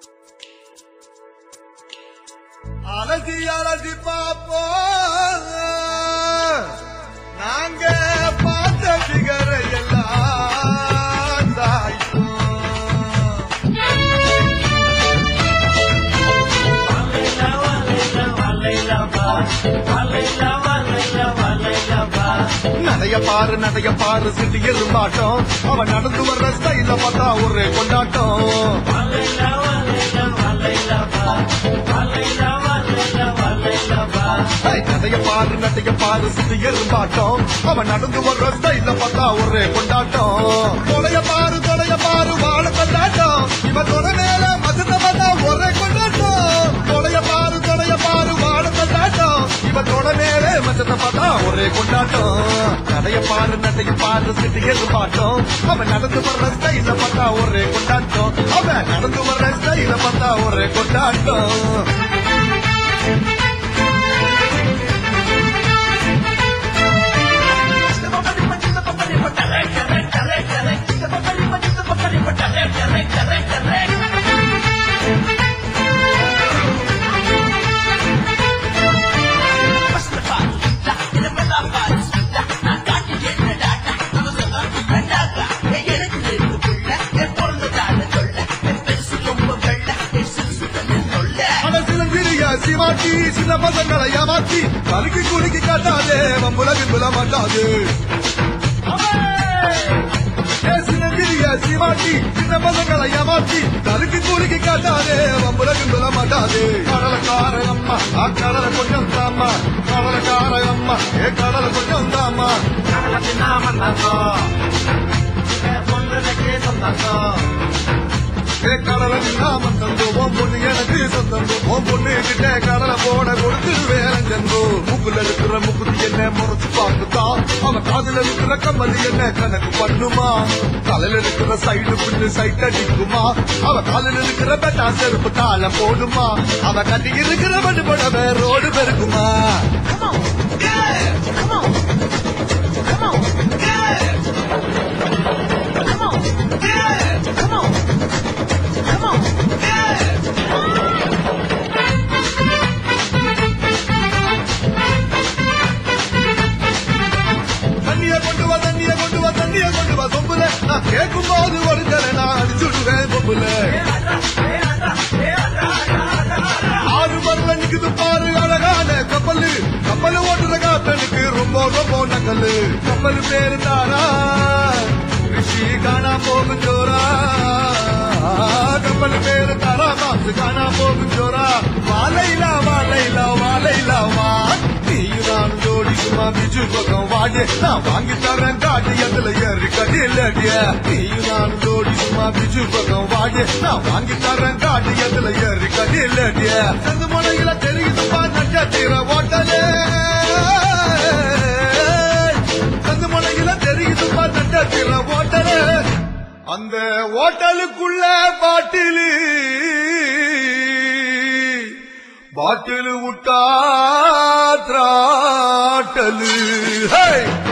அலசி அலசி பாப்போம் நாங்க பார்த்த பிகரை எல்லாம் தாய்ப்போம் நடைய பாரு நடைய பாரு சிட்டி எருமாட்டம் அவன் நடந்து வர்ற ஸ்டைல பார்த்தா ஒரே கொண்டாட்டம் ஏய், நடைய பாரு நடைய பாரு சிட்டி எருமாட்டம் அவன் நடந்து வர்ற ஸ்டைல பார்த்தா ஒரே கொண்டாட்டம் தொலைய பாரு தொலைய பாரு வாழ கொண்டாட்டம் இவன் தொலை மேல மசத்த பார்த்தா ஒரே கொண்டாட்டம் தொலைய பாரு தொலைய பாரு வாழ கொண்டாட்டம் இவன் தொலை மேல மசத்த பார்த்தா ஒரே கொண்டாட்டம் நடைய பாரு நடைய பாரு சிட்டி எருமாட்டம் அவன் நடந்து வர்ற ஸ்டைல பார்த்தா ஒரே கொண்டாட்டம் அவன் நடந்து வர்ற ஸ்டைல பார்த்தா ஒரே கொண்டாட்டம் மனசிலங்கிரிய சிவாக்கி சின்ன பசங்களை ஏமாத்தி கலுக்கி குலுக்கி காட்டாதே வம்புலகின் விழ மாட்டாது சிலங்கிரிய சிவாக்கி சின்ன பசங்களை ஏமாத்தி கலுக்கி குலுக்கி காட்டாதே வம்புலகின் விழ மாட்டாது கடலக்கார அம்மா ஆ கடல கொஞ்சம் தாமா கடலக்கார அம்மா ஏ கடல கொஞ்சம் தாமா கடல தின்னாம சொந்தம் ஏ கடலை நாம தந்தோ உன் பொண்ணு எனக்கு சொந்தம் உன் பொண்ணு கிட்ட கடலை போட கொடுத்து வேலை சென்றோ மூக்குல இருக்கிற முக்குதி என்ன முறைச்சு பார்த்துதா அவன் காதுல இருக்கிற கம்மதி என்ன கணக்கு பண்ணுமா தலையில இருக்கிற சைடு பின்னு சைட் அடிக்குமா அவ காலில் இருக்கிற பெட்டா செருப்பு தாள போடுமா அவ கட்டி இருக்கிற வடுபடவே ரோடு பெருக்குமா தண்ணிய கொண்டு வா தண்ணிய கொண்டு வா தண்ணிய கொண்டு வா சொம்புல நான் கேட்கும் போது ஒருத்தர நான் அடிச்சுடுவேன் பொம்புல ஆறு மரல நிக்குது பாரு அழகான கப்பலு கப்பல் ஓட்டுற காத்தனுக்கு ரொம்ப ரொம்ப நக்கலு கப்பல் பேரு தாரா ரிஷி காணா போகும் ஜோரா கப்பல் பேரு தாரா மாசு காணா போகும் ஜோரா வாழைலா வாழைலா வாழைலா வா நீயும் நான் ஜோடி சும்மா பிஜு பக்கம் வாடு நான் வாங்கி தரேன் காட்டு எதுல ஏறி கடியிலடிய நீயும் நான் ஜோடி சும்மா பிஜு பக்கம் வாடு நான் வாங்கி தரேன் காட்டு எதுல ஏறி கடியிலடிய செந்து முனையில தெரியுதுப்பா நட்சத்திர ஓட்டலே செந்து முனையில தெரியுதுப்பா நட்சத்திர ஓட்டலே அந்த ஓட்டலுக்குள்ள பாட்டிலு பாட்டிலு விட்டா திராட்டலு ஹே